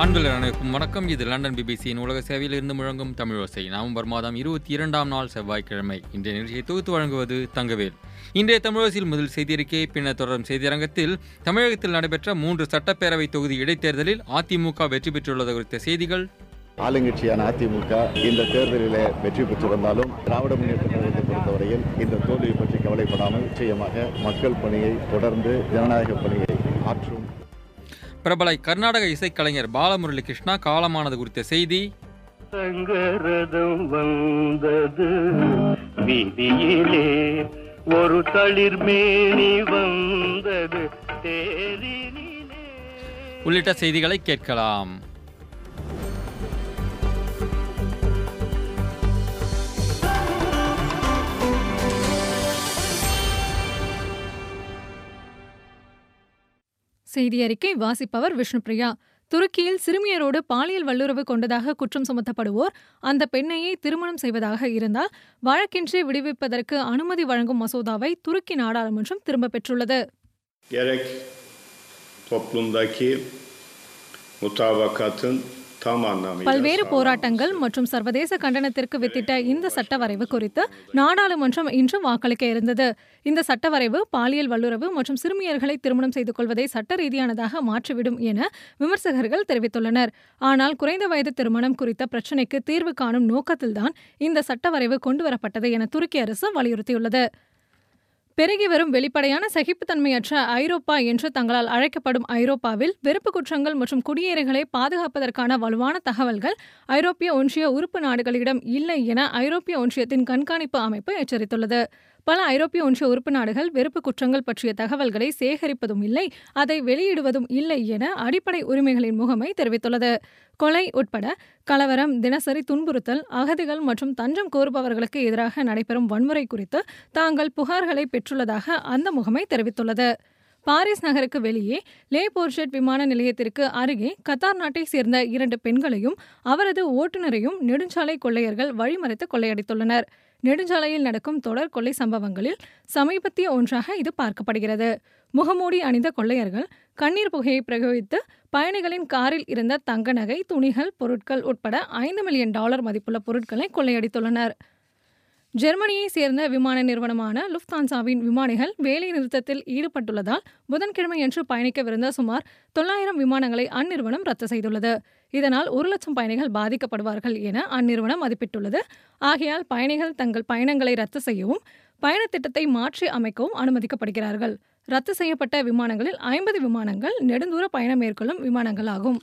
அன்பில் அனைவருக்கும் வணக்கம் இது லண்டன் பிபிசியின் உலக சேவையில் இருந்து முழங்கும் தமிழோசை நவம்பர் மாதம் இருபத்தி இரண்டாம் நாள் செவ்வாய்க்கிழமை இன்றைய நிகழ்ச்சியை தொகுத்து வழங்குவது தங்கவேல் இன்றைய தமிழோசில் முதல் செய்தியறிக்கை பின்னர் தொடரும் செய்தியரங்கத்தில் தமிழகத்தில் நடைபெற்ற மூன்று சட்டப்பேரவை தொகுதி இடைத்தேர்தலில் அதிமுக வெற்றி பெற்றுள்ளது குறித்த செய்திகள் ஆளுங்கட்சியான அதிமுக இந்த தேர்தலிலே வெற்றி பெற்றிருந்தாலும் திராவிட முன்னேற்ற கழகத்தை பொறுத்தவரையில் இந்த தோல்வியை பற்றி கவலைப்படாமல் நிச்சயமாக மக்கள் பணியை தொடர்ந்து ஜனநாயக பணியை ஆற்றும் பிரபல கர்நாடக இசைக்கலைஞர் பாலமுரளி கிருஷ்ணா காலமானது குறித்த செய்தி சங்கரதம் வந்தது வீதியிலே ஒரு தளிர் மேனி வந்தது தேரினிலே உள்ளிட்ட செய்திகளை கேட்கலாம் செய்தி அறிக்கை வாசிப்பவர் விஷ்ணுபிரியா துருக்கியில் சிறுமியரோடு பாலியல் வல்லுறவு கொண்டதாக குற்றம் சுமத்தப்படுவோர் அந்த பெண்ணையே திருமணம் செய்வதாக இருந்தால் வழக்கின்றி விடுவிப்பதற்கு அனுமதி வழங்கும் மசோதாவை துருக்கி நாடாளுமன்றம் திரும்பப் பெற்றுள்ளது gerek toplumdaki mutabakatın tam anlamıyla பல்வேறு sağlanması. போராட்டங்கள் மற்றும் சர்வதேச கண்டனத்திற்கு வித்திட்ட இந்த சட்ட வரைவு குறித்து நாடாளுமன்றம் இன்று வாக்களிக்க இருந்தது இந்த சட்ட வரைவு பாலியல் வல்லுறவு மற்றும் சிறுமியர்களை திருமணம் செய்து கொள்வதை சட்ட ரீதியானதாக மாற்றிவிடும் என விமர்சகர்கள் தெரிவித்துள்ளனர் ஆனால் குறைந்த வயது திருமணம் குறித்த பிரச்சினைக்கு தீர்வு காணும் நோக்கத்தில்தான் இந்த சட்ட வரைவு கொண்டுவரப்பட்டது என துருக்கி அரசு வலியுறுத்தியுள்ளது பெருகி வரும் வெளிப்படையான சகிப்புத்தன்மையற்ற ஐரோப்பா என்று தங்களால் அழைக்கப்படும் ஐரோப்பாவில் வெறுப்பு குற்றங்கள் மற்றும் குடியேறிகளை பாதுகாப்பதற்கான வலுவான தகவல்கள் ஐரோப்பிய ஒன்றிய உறுப்பு நாடுகளிடம் இல்லை என ஐரோப்பிய ஒன்றியத்தின் கண்காணிப்பு அமைப்பு எச்சரித்துள்ளது பல ஐரோப்பிய ஒன்றிய உறுப்பு நாடுகள் வெறுப்பு குற்றங்கள் பற்றிய தகவல்களை சேகரிப்பதும் இல்லை அதை வெளியிடுவதும் இல்லை என அடிப்படை உரிமைகளின் முகமை தெரிவித்துள்ளது கொலை உட்பட கலவரம் தினசரி துன்புறுத்தல் அகதிகள் மற்றும் தஞ்சம் கோருபவர்களுக்கு எதிராக நடைபெறும் வன்முறை குறித்து தாங்கள் புகார்களை பெற்றுள்ளதாக அந்த முகமை தெரிவித்துள்ளது பாரிஸ் நகருக்கு வெளியே லே போர்ஷெட் விமான நிலையத்திற்கு அருகே கத்தார் நாட்டை சேர்ந்த இரண்டு பெண்களையும் அவரது ஓட்டுநரையும் நெடுஞ்சாலை கொள்ளையர்கள் வழிமறைத்து கொள்ளையடித்துள்ளனர் நெடுஞ்சாலையில் நடக்கும் தொடர் கொள்ளை சம்பவங்களில் சமீபத்திய ஒன்றாக இது பார்க்கப்படுகிறது முகமூடி அணிந்த கொள்ளையர்கள் கண்ணீர் புகையை பிரயோகித்து பயணிகளின் காரில் இருந்த தங்க நகை துணிகள் பொருட்கள் உட்பட ஐந்து மில்லியன் டாலர் மதிப்புள்ள பொருட்களை கொள்ளையடித்துள்ளனர் ஜெர்மனியை சேர்ந்த விமான நிறுவனமான லுஃப்தான்சாவின் விமானிகள் வேலை நிறுத்தத்தில் ஈடுபட்டுள்ளதால் புதன்கிழமையன்று பயணிக்கவிருந்த சுமார் தொள்ளாயிரம் விமானங்களை அந்நிறுவனம் ரத்து செய்துள்ளது இதனால் ஒரு லட்சம் பயணிகள் பாதிக்கப்படுவார்கள் என அந்நிறுவனம் மதிப்பிட்டுள்ளது ஆகையால் பயணிகள் தங்கள் பயணங்களை ரத்து செய்யவும் பயணத் திட்டத்தை மாற்றி அமைக்கவும் அனுமதிக்கப்படுகிறார்கள் ரத்து செய்யப்பட்ட விமானங்களில் ஐம்பது விமானங்கள் நெடுந்தூர பயணம் மேற்கொள்ளும் விமானங்களாகும்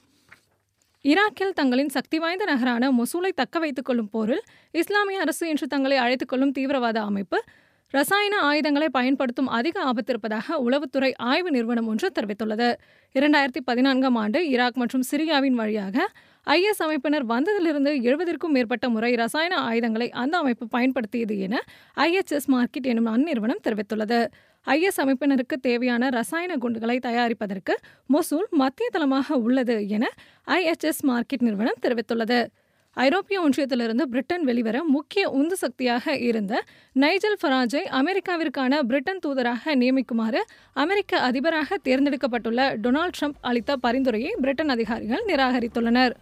ஈராக்கில் தங்களின் சக்தி வாய்ந்த நகரான மொசூலை தக்க வைத்துக் கொள்ளும் போரில் இஸ்லாமிய அரசு என்று தங்களை அழைத்துக் கொள்ளும் தீவிரவாத அமைப்பு ரசாயன ஆயுதங்களை பயன்படுத்தும் அதிக ஆபத்து இருப்பதாக உளவுத்துறை ஆய்வு நிறுவனம் ஒன்று தெரிவித்துள்ளது இரண்டாயிரத்தி பதினான்காம் ஆண்டு ஈராக் மற்றும் சிரியாவின் வழியாக ஐஎஸ் அமைப்பினர் வந்ததிலிருந்து எழுபதிற்கும் மேற்பட்ட முறை ரசாயன ஆயுதங்களை அந்த அமைப்பு பயன்படுத்தியது என ஐஎச்எஸ் மார்க்கெட் எனும் அந்நிறுவனம் தெரிவித்துள்ளது ஐஎஸ் அமைப்பினருக்கு தேவையான ரசாயன குண்டுகளை தயாரிப்பதற்கு மொசூல் மத்திய தளமாக உள்ளது என ஐஎச்எஸ் மார்க்கெட் நிறுவனம் தெரிவித்துள்ளது ஐரோப்பிய ஒன்றியத்திலிருந்து பிரிட்டன் வெளிவர முக்கிய உந்து சக்தியாக இருந்த நைஜல் ஃபராஜை அமெரிக்காவிற்கான பிரிட்டன் தூதராக நியமிக்குமாறு அமெரிக்க அதிபராக தேர்ந்தெடுக்கப்பட்டுள்ள டொனால்ட் ட்ரம்ப் அளித்த பரிந்துரையை பிரிட்டன் அதிகாரிகள் நிராகரித்துள்ளனர்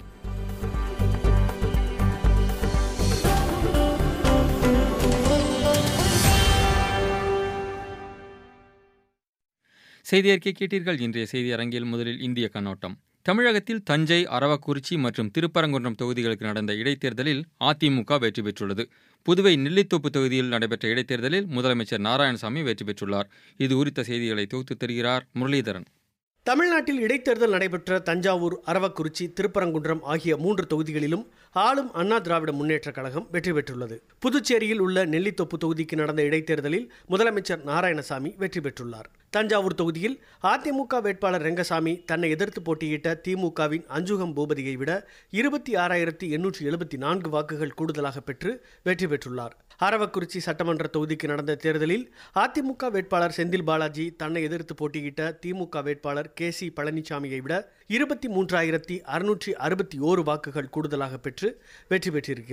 செய்தி அறிக்கை கேட்டீர்கள் இன்றைய செய்தி அரங்கில் முதலில் இந்திய கண்ணோட்டம் தமிழகத்தில் தஞ்சை அரவக்குறிச்சி மற்றும் திருப்பரங்குன்றம் தொகுதிகளுக்கு நடந்த இடைத்தேர்தலில் அதிமுக வெற்றி பெற்றுள்ளது புதுவை நெல்லித்தோப்பு தொகுதியில் நடைபெற்ற இடைத்தேர்தலில் முதலமைச்சர் நாராயணசாமி வெற்றி பெற்றுள்ளார் இது குறித்த செய்திகளை தொகுத்து தருகிறார் முரளிதரன் தமிழ்நாட்டில் இடைத்தேர்தல் நடைபெற்ற தஞ்சாவூர் அரவக்குறிச்சி திருப்பரங்குன்றம் ஆகிய மூன்று தொகுதிகளிலும் ஆளும் அண்ணா திராவிட முன்னேற்றக் கழகம் வெற்றி பெற்றுள்ளது புதுச்சேரியில் உள்ள நெல்லித்தோப்பு தொகுதிக்கு நடந்த இடைத்தேர்தலில் முதலமைச்சர் நாராயணசாமி வெற்றி பெற்றுள்ளார் தஞ்சாவூர் தொகுதியில் அதிமுக வேட்பாளர் ரெங்கசாமி தன்னை எதிர்த்து போட்டியிட்ட திமுகவின் அஞ்சுகம் பூபதியை விட இருபத்தி ஆறாயிரத்தி எண்ணூற்றி எழுபத்தி நான்கு வாக்குகள் கூடுதலாக பெற்று வெற்றி பெற்றுள்ளார் அரவக்குறிச்சி சட்டமன்ற தொகுதிக்கு நடந்த தேர்தலில் அதிமுக வேட்பாளர் செந்தில் பாலாஜி தன்னை எதிர்த்து போட்டியிட்ட திமுக வேட்பாளர் கே சி பழனிசாமியை விட இருபத்தி மூன்றாயிரத்தி அறுநூற்றி அறுபத்தி ஓரு வாக்குகள் கூடுதலாக பெற்று வெற்றி பெற்றிருக்கிறார்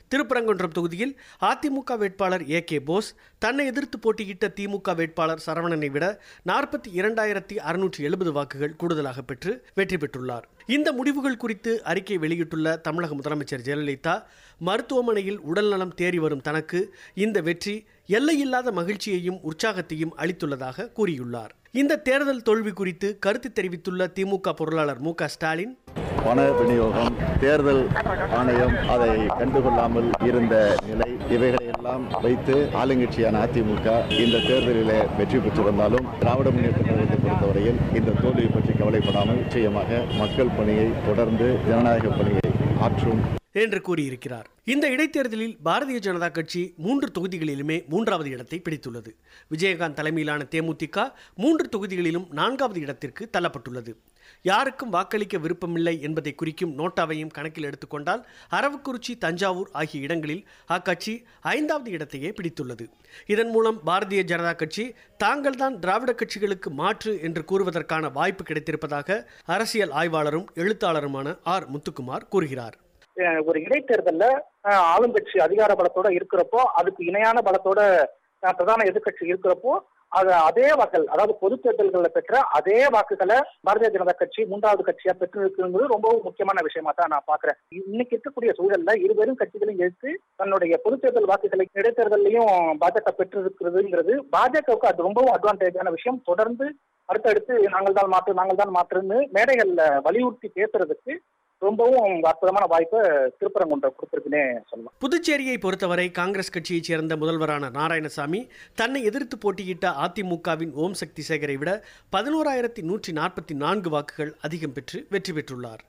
திருப்பரங்குன்றம் தொகுதியில் அதிமுக வேட்பாளர் ஏ கே போஸ் தன்னை எதிர்த்து போட்டியிட்ட திமுக வேட்பாளர் சரவணனை விட நாற்பத்தி இரண்டாயிரத்தி அறுநூற்றி எழுபது வாக்குகள் கூடுதலாக பெற்று வெற்றி பெற்றுள்ளார் இந்த முடிவுகள் குறித்து அறிக்கை வெளியிட்டுள்ள தமிழக முதலமைச்சர் ஜெயலலிதா மருத்துவமனையில் உடல்நலம் தேறி வரும் தனக்கு இந்த வெற்றி எல்லையில்லாத மகிழ்ச்சியையும் உற்சாகத்தையும் அளித்துள்ளதாக கூறியுள்ளார் இந்த தேர்தல் தோல்வி குறித்து கருத்து தெரிவித்துள்ள திமுக பொருளாளர் மு க ஸ்டாலின் பண விநியோகம் தேர்தல் ஆணையம் அதை கண்டுகொள்ளாமல் இருந்த நிலை இவைகளை எல்லாம் வைத்து ஆளுங்கட்சியான அதிமுக இந்த தேர்தலிலே வெற்றி பெற்றிருந்தாலும் திராவிட முன்னேற்ற கழகத்தை பொறுத்தவரையில் இந்த தோல்வியை பற்றி கவலைப்படாமல் நிச்சயமாக மக்கள் பணியை தொடர்ந்து ஜனநாயக பணியை ஆற்றும் என்று கூறியிருக்கிறார் இந்த இடைத்தேர்தலில் பாரதிய ஜனதா கட்சி மூன்று தொகுதிகளிலுமே மூன்றாவது இடத்தை பிடித்துள்ளது விஜயகாந்த் தலைமையிலான தேமுதிக மூன்று தொகுதிகளிலும் நான்காவது இடத்திற்கு தள்ளப்பட்டுள்ளது யாருக்கும் வாக்களிக்க விருப்பமில்லை என்பதை குறிக்கும் நோட்டாவையும் கணக்கில் எடுத்துக்கொண்டால் அரவக்குறிச்சி தஞ்சாவூர் ஆகிய இடங்களில் அக்கட்சி ஐந்தாவது இடத்தையே பிடித்துள்ளது இதன் மூலம் பாரதிய ஜனதா கட்சி தாங்கள்தான் திராவிட கட்சிகளுக்கு மாற்று என்று கூறுவதற்கான வாய்ப்பு கிடைத்திருப்பதாக அரசியல் ஆய்வாளரும் எழுத்தாளருமான ஆர் முத்துக்குமார் கூறுகிறார் அஹ் ஒரு இடைத்தேர்தல்ல அஹ் ஆளுங்கட்சி அதிகார பலத்தோட இருக்கிறப்போ அதுக்கு இணையான பலத்தோட அஹ் பிரதான எதிர்க்கட்சி இருக்கிறப்போ அது அதே வாக்கள் அதாவது பொது தேர்தல்களில் பெற்ற அதே வாக்குகளை பாரதிய ஜனதா கட்சி மூன்றாவது கட்சியா பெற்றிருக்குங்கிறது ரொம்பவும் முக்கியமான விஷயமா தான் நான் பாக்குறேன் இன்னைக்கு இருக்கக்கூடிய சூழல்ல இருவரும் கட்சிகளையும் எடுத்து தன்னுடைய பொது தேர்தல் வாக்குகளை இடைத்தேர்தலையும் பாஜக பெற்றிருக்கிறதுங்கிறது பாஜகவுக்கு அது ரொம்பவும் அட்வான்டேஜான விஷயம் தொடர்ந்து அடுத்தடுத்து நாங்கள் தான் மாற்று நாங்கள் தான் மாற்றுன்னு மேடைகள்ல வலியுறுத்தி பேசுறதுக்கு ரொம்பவும் அற்புதமான வாய்ப்பை திருப்பரங்குன்றம் கொடுத்திருக்குன்னே சொல்லலாம் புதுச்சேரியை பொறுத்தவரை காங்கிரஸ் கட்சியைச் சேர்ந்த முதல்வரான நாராயணசாமி தன்னை எதிர்த்து போட்டியிட்ட அதிமுகவின் ஓம் சக்தி சேகரை விட பதினோராயிரத்தி நூற்றி நாற்பத்தி நான்கு வாக்குகள் அதிகம் பெற்று வெற்றி பெற்றுள்ளார்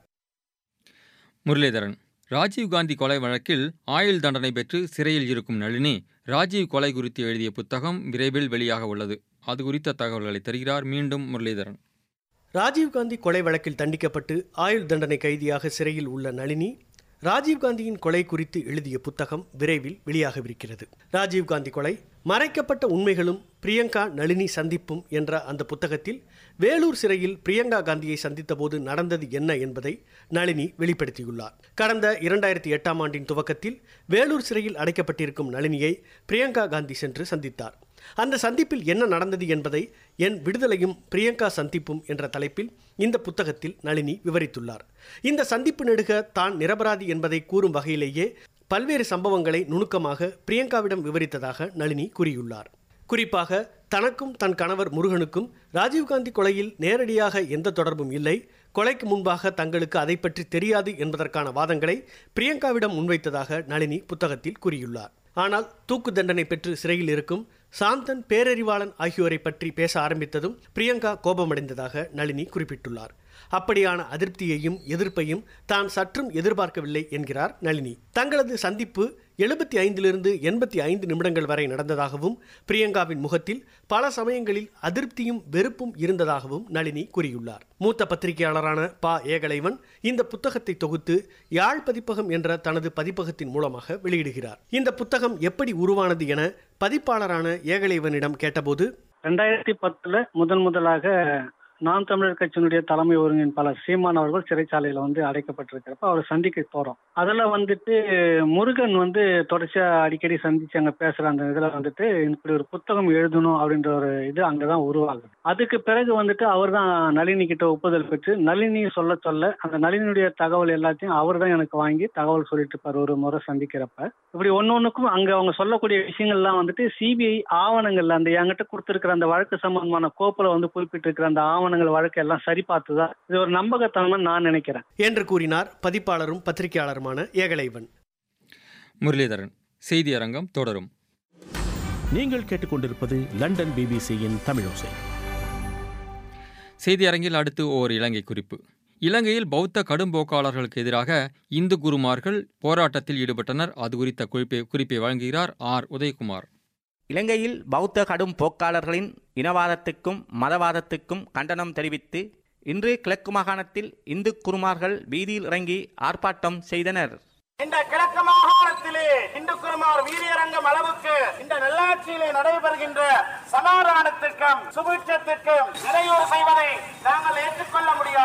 முரளிதரன் ராஜீவ்காந்தி கொலை வழக்கில் ஆயுள் தண்டனை பெற்று சிறையில் இருக்கும் நளினி ராஜீவ் கொலை குறித்து எழுதிய புத்தகம் விரைவில் வெளியாக உள்ளது அது குறித்த தகவல்களை தருகிறார் மீண்டும் முரளிதரன் ராஜீவ்காந்தி கொலை வழக்கில் தண்டிக்கப்பட்டு ஆயுள் தண்டனை கைதியாக சிறையில் உள்ள நளினி ராஜீவ்காந்தியின் கொலை குறித்து எழுதிய புத்தகம் விரைவில் வெளியாகவிருக்கிறது ராஜீவ்காந்தி கொலை மறைக்கப்பட்ட உண்மைகளும் பிரியங்கா நளினி சந்திப்பும் என்ற அந்த புத்தகத்தில் வேலூர் சிறையில் பிரியங்கா காந்தியை சந்தித்தபோது நடந்தது என்ன என்பதை நளினி வெளிப்படுத்தியுள்ளார் கடந்த இரண்டாயிரத்தி எட்டாம் ஆண்டின் துவக்கத்தில் வேலூர் சிறையில் அடைக்கப்பட்டிருக்கும் நளினியை பிரியங்கா காந்தி சென்று சந்தித்தார் அந்த சந்திப்பில் என்ன நடந்தது என்பதை என் விடுதலையும் பிரியங்கா சந்திப்பும் என்ற தலைப்பில் இந்த புத்தகத்தில் நளினி விவரித்துள்ளார் இந்த சந்திப்பு நெடுக தான் நிரபராதி என்பதை கூறும் வகையிலேயே பல்வேறு சம்பவங்களை நுணுக்கமாக பிரியங்காவிடம் விவரித்ததாக நளினி கூறியுள்ளார் குறிப்பாக தனக்கும் தன் கணவர் முருகனுக்கும் ராஜீவ்காந்தி கொலையில் நேரடியாக எந்த தொடர்பும் இல்லை கொலைக்கு முன்பாக தங்களுக்கு அதை பற்றி தெரியாது என்பதற்கான வாதங்களை பிரியங்காவிடம் முன்வைத்ததாக நளினி புத்தகத்தில் கூறியுள்ளார் ஆனால் தூக்கு தண்டனை பெற்று சிறையில் இருக்கும் சாந்தன் பேரறிவாளன் ஆகியோரை பற்றி பேச ஆரம்பித்ததும் பிரியங்கா கோபமடைந்ததாக நளினி குறிப்பிட்டுள்ளார் அப்படியான அதிருப்தியையும் எதிர்ப்பையும் தான் சற்றும் எதிர்பார்க்கவில்லை என்கிறார் நளினி தங்களது சந்திப்பு எழுபத்தி ஐந்திலிருந்து எண்பத்தி ஐந்து நிமிடங்கள் வரை நடந்ததாகவும் பிரியங்காவின் முகத்தில் பல சமயங்களில் அதிருப்தியும் வெறுப்பும் இருந்ததாகவும் நளினி கூறியுள்ளார் மூத்த பத்திரிகையாளரான பா ஏகலைவன் இந்த புத்தகத்தை தொகுத்து யாழ் பதிப்பகம் என்ற தனது பதிப்பகத்தின் மூலமாக வெளியிடுகிறார் இந்த புத்தகம் எப்படி உருவானது என பதிப்பாளரான ஏகலைவனிடம் கேட்டபோது ரெண்டாயிரத்தி பத்துல முதன் முதலாக நாம் தமிழர் கட்சியினுடைய தலைமை ஒருங்கிணைப்பாளர் சீமான் அவர்கள் சிறைச்சாலையில வந்து அடைக்கப்பட்டிருக்கிறப்ப அவரை சந்திக்க போறோம் அதுல வந்துட்டு முருகன் வந்து தொடர்ச்சியா அடிக்கடி சந்திச்சு அங்க பேசுற அந்த இதுல வந்துட்டு இப்படி ஒரு புத்தகம் எழுதணும் அப்படின்ற ஒரு இது அங்கதான் உருவாகுது அதுக்கு பிறகு வந்துட்டு அவர் தான் நளினி கிட்ட ஒப்புதல் பெற்று நளினி சொல்ல சொல்ல அந்த நளினியுடைய தகவல் எல்லாத்தையும் அவர் தான் எனக்கு வாங்கி தகவல் சொல்லிட்டு இருப்பார் ஒரு முறை சந்திக்கிறப்ப இப்படி ஒன்னொன்னுக்கும் அங்க அவங்க சொல்லக்கூடிய விஷயங்கள்லாம் வந்துட்டு சிபிஐ ஆவணங்கள்ல அந்த என்கிட்ட கொடுத்திருக்கிற அந்த வழக்கு சம்பந்தமான கோப்புல வந்து குறிப்பிட்டிருக்கிற அந்த ஆவணங்கள் வழக்கு எல்லாம் சரி பார்த்துதான் இது ஒரு நம்பகத்தனமா நான் நினைக்கிறேன் என்று கூறினார் பதிப்பாளரும் பத்திரிகையாளருமான ஏகலைவன் முரளிதரன் செய்தி அரங்கம் தொடரும் நீங்கள் கேட்டுக்கொண்டிருப்பது லண்டன் பிபிசியின் தமிழோசை செய்தி அரங்கில் அடுத்து ஓர் இலங்கை குறிப்பு இலங்கையில் பௌத்த கடும்போக்காளர்களுக்கு எதிராக இந்து குருமார்கள் போராட்டத்தில் ஈடுபட்டனர் அது குறித்த குறிப்பை குறிப்பை வழங்குகிறார் ஆர் உதயகுமார் இலங்கையில் பௌத்த கடும் போக்காளர்களின் இனவாதத்துக்கும் மதவாதத்துக்கும் கண்டனம் தெரிவித்து இன்று கிழக்கு மாகாணத்தில் இந்து குருமார்கள் வீதியில் இறங்கி ஆர்ப்பாட்டம் செய்தனர் இந்த கிழக்கு மாகாணத்திலே இந்து குருமார் வீரியரங்கம் அளவுக்கு இந்த நல்லாட்சியிலே நடைபெறுகின்ற சமாதானத்திற்கும் சுபிட்சத்திற்கும் இடையூறு செய்வதை நாங்கள் ஏற்றுக்கொள்ள முடியாது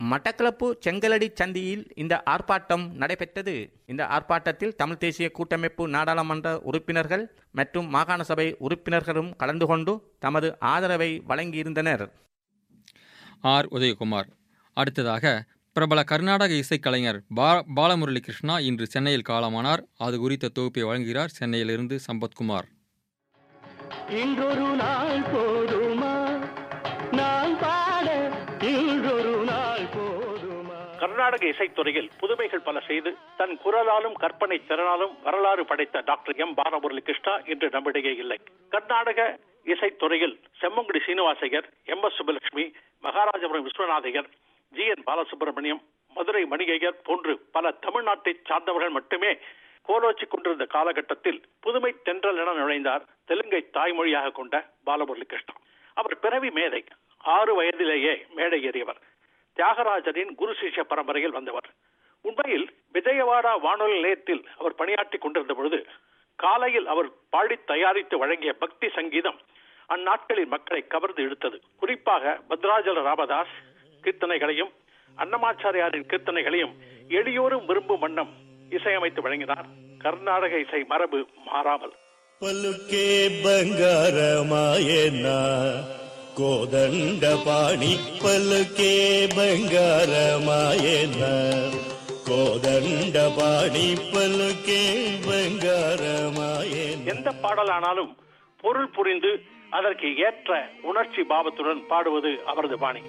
மட்டக்களப்பு செங்கலடி சந்தியில் இந்த ஆர்ப்பாட்டம் நடைபெற்றது இந்த ஆர்ப்பாட்டத்தில் தமிழ் தேசிய கூட்டமைப்பு நாடாளுமன்ற உறுப்பினர்கள் மற்றும் மாகாண சபை உறுப்பினர்களும் கலந்து கொண்டு தமது ஆதரவை வழங்கியிருந்தனர் ஆர் உதயகுமார் அடுத்ததாக பிரபல கர்நாடக இசைக்கலைஞர் பா பாலமுரளி கிருஷ்ணா இன்று சென்னையில் காலமானார் அது குறித்த தொகுப்பை வழங்குகிறார் சென்னையிலிருந்து சம்பத்குமார் இன்றொரு நாள் போதுமா நான் பாட இன்றொரு நாள் போதுமா கர்நாடக இசைத்துறையில் புதுமைகள் பல செய்து தன் குரலாலும் கற்பனை திறனாலும் வரலாறு படைத்த டாக்டர் எம் பாலமுரளி கிருஷ்ணா இன்று நம்மிடையே இல்லை கர்நாடக இசைத்துறையில் Semmangudi Srinivasaiyer M S Subbulakshmi Maharajapuram Viswanathaiyer G N Balasubramaniam Madurai Manikaiyer போன்று பல தமிழ்நாட்டை சார்ந்தவர்கள் மட்டுமே கோலோச்சி கொண்டிருந்த காலகட்டத்தில் புதுமை தென்றல் என நுழைந்தார் தெலுங்கை தாய்மொழியாக கொண்ட பாலமுரளி கிருஷ்ணா அவர் பிறவி மேதை ஆறு வயதிலேயே மேடை ஏறியவர் தியாகராஜரின் குரு சிஷ்ய பரம்பரையில் வந்தவர் உண்மையில் விஜயவாடா வானொலி நிலையத்தில் அவர் பணியாற்றிக் கொண்டிருந்த பொழுது காலையில் அவர் பாடி தயாரித்து வழங்கிய பக்தி சங்கீதம் அந்நாட்களில் மக்களை கவர்ந்து இழுத்தது குறிப்பாக பத்ராஜல ராமதாஸ் கீர்த்தனைகளையும் அன்னமாச்சாரியாரின் கீர்த்தனைகளையும் எளியோரும் விரும்பும் வண்ணம் இசையமைத்து வழங்கினார் கர்நாடக இசை மரபு மாறாமல் పలుకే బంగారమాయన కోదండ పాణి పలుకే బంగారమాయన కోదండ పాణి పలుకే బంగారమాయన எந்த பாடலானாலும் பொருள் புரிந்து அதற்கு ஏற்ற உணர்ச்சி பாவத்துடன் பாடுவது அவரது பாணி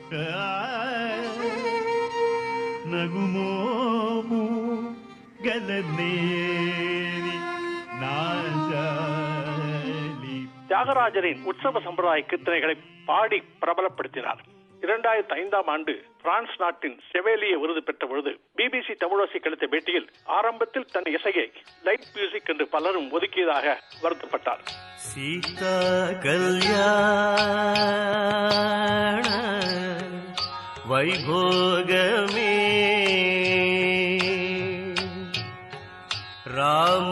నగుమోము గలనేరి నాజాలి தியாகராஜரின் உற்சவ சம்பிரதாய கீர்த்தனைகளை பாடி பிரபலப்படுத்தினார் இரண்டாயிரத்தி ஐந்தாம் ஆண்டு பிரான்ஸ் நாட்டின் செவேலிய விருது பெற்ற பொழுது பிபிசி தமிழோசி கழித்த பேட்டியில் ஆரம்பத்தில் தன் இசையை லைட் மியூசிக் என்று பலரும் ஒதுக்கியதாக வருத்தப்பட்டார் సీతా కళ్యాణ వైభోగమే రామ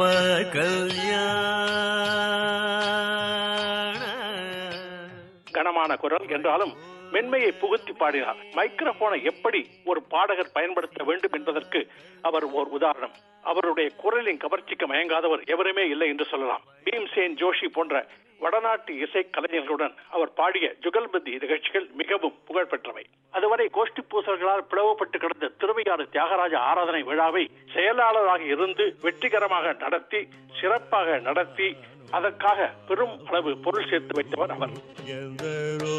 కళ్యాణ கனமான குரல் என்றாலும் மென்மையை புகுத்தி பாடினார் மைக்ரோபோனை எப்படி ஒரு பாடகர் பயன்படுத்த வேண்டும் என்பதற்கு அவர் ஓர் உதாரணம் அவருடைய குரலின் கவர்ச்சிக்கு மயங்காதவர் எவருமே இல்லை என்று சொல்லலாம் பீம்சேன் ஜோஷி போன்ற வடநாட்டு இசை கலைஞர்களுடன் அவர் பாடிய ஜுகல்பந்தி நிகழ்ச்சிகள் மிகவும் புகழ்பெற்றவை அதுவரை கோஷ்டி பூசல்களால் பிளவுபட்டு கிடந்த திருவையாறு தியாகராஜ ஆராதனை விழாவை செயலாளராக இருந்து வெற்றிகரமாக நடத்தி சிறப்பாக நடத்தி அதற்காக பெரும் அளவு பொருள் சேர்த்து வைத்தவர் அவர் ఎందరో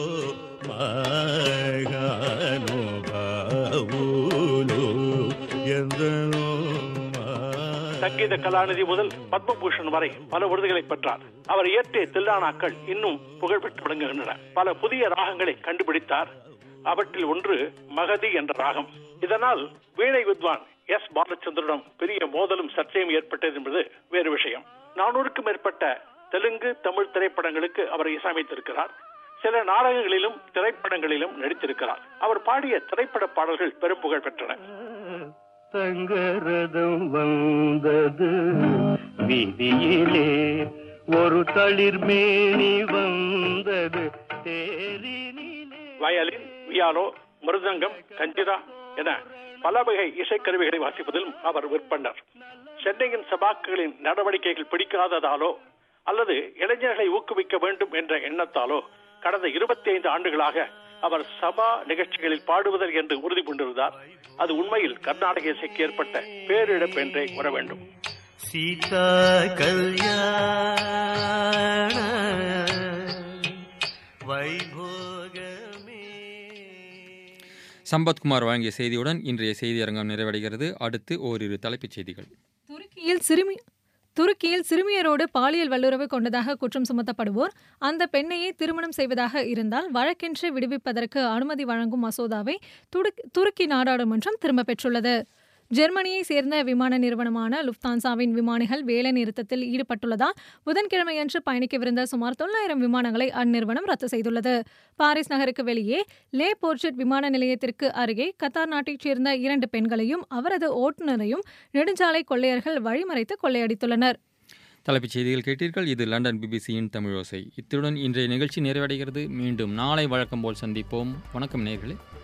మహానుభావులు ఎందరో சங்கீத கலாநிதி முதல் பத்மபூஷன் வரை பல விருதுகளை பெற்றார் அவர் இயற்றிய தில்லானாக்கள் இன்னும் புகழ்பெற்று விளங்குகின்றன பல புதிய ராகங்களை கண்டுபிடித்தார் அவற்றில் ஒன்று மகதி என்ற ராகம் இதனால் வீணை வித்வான் எஸ் பாலச்சந்திரனிடம் பெரிய மோதலும் சர்ச்சையும் ஏற்பட்டது என்பது வேறு விஷயம் நானூறுக்கும் மேற்பட்ட தெலுங்கு தமிழ் திரைப்படங்களுக்கு அவர் இசையமைத்திருக்கிறார் சில நாடகங்களிலும் திரைப்படங்களிலும் நடித்திருக்கிறார் அவர் பாடிய திரைப்பட பாடல்கள் பெரும் புகழ் பெற்றன தங்கரதம் வந்தது வீதியிலே ஒரு தளிர் மேனி வந்தது தேரினிலே வயலின் வியாலோ மிருதங்கம் கஞ்சிரா என பல வகை இசைக்கருவிகளை வாசிப்பதிலும் அவர் விற்பனர் சென்னையின் சபாக்களின் நடவடிக்கைகள் பிடிக்காததாலோ அல்லது இளைஞர்களை ஊக்குவிக்க வேண்டும் என்ற எண்ணத்தாலோ கடந்த இருபத்தி ஐந்து ஆண்டுகளாக அவர் சபா நிகழ்ச்சிகளில் பாடுவதர் என்று உறுதி கொண்டிருந்தார் அது உண்மையில் கர்நாடக இசைக்கு ஏற்பட்ட பேரிழப்பு என்றே கூற வேண்டும் சீதா கல்யாண வைபோகமே சம்பத்குமார் வழங்கிய செய்தியுடன் இன்றைய செய்தியரங்கம் நிறைவடைகிறது அடுத்து ஓரிரு தலைப்புச் செய்திகள் துருக்கியில் சிறுமி துருக்கியில் சிறுமியரோடு பாலியல் வல்லுறவு கொண்டதாக குற்றம் சுமத்தப்படுவோர் அந்த பெண்ணையே திருமணம் செய்வதாக இருந்தால் வழக்கென்று விடுவிப்பதற்கு அனுமதி வழங்கும் மசோதாவை துடுக்- துருக்கி நாடாளுமன்றம் திரும்பப் பெற்றுள்ளது ஜெர்மனியை சேர்ந்த விமான நிறுவனமான லுப்தான்சாவின் விமானிகள் வேலை நிறுத்தத்தில் ஈடுபட்டுள்ளதால் புதன்கிழமையன்று பயணிக்கவிருந்த சுமார் தொள்ளாயிரம் விமானங்களை அந்நிறுவனம் ரத்து செய்துள்ளது பாரிஸ் நகருக்கு வெளியே லே போர்ச்செட் விமான நிலையத்திற்கு அருகே கத்தார் நாட்டைச் சேர்ந்த இரண்டு பெண்களையும் அவரது ஓட்டுநரையும் நெடுஞ்சாலை கொள்ளையர்கள் வழிமறைத்து கொள்ளையடித்துள்ளனர் தலைப்புச் செய்திகள் கேட்டீர்கள் இது லண்டன் பிபிசியின் தமிழோசை இத்துடன் இன்றைய நிகழ்ச்சி நிறைவடைகிறது மீண்டும் நாளை வழக்கம் போல் சந்திப்போம் வணக்கம் நேர்களே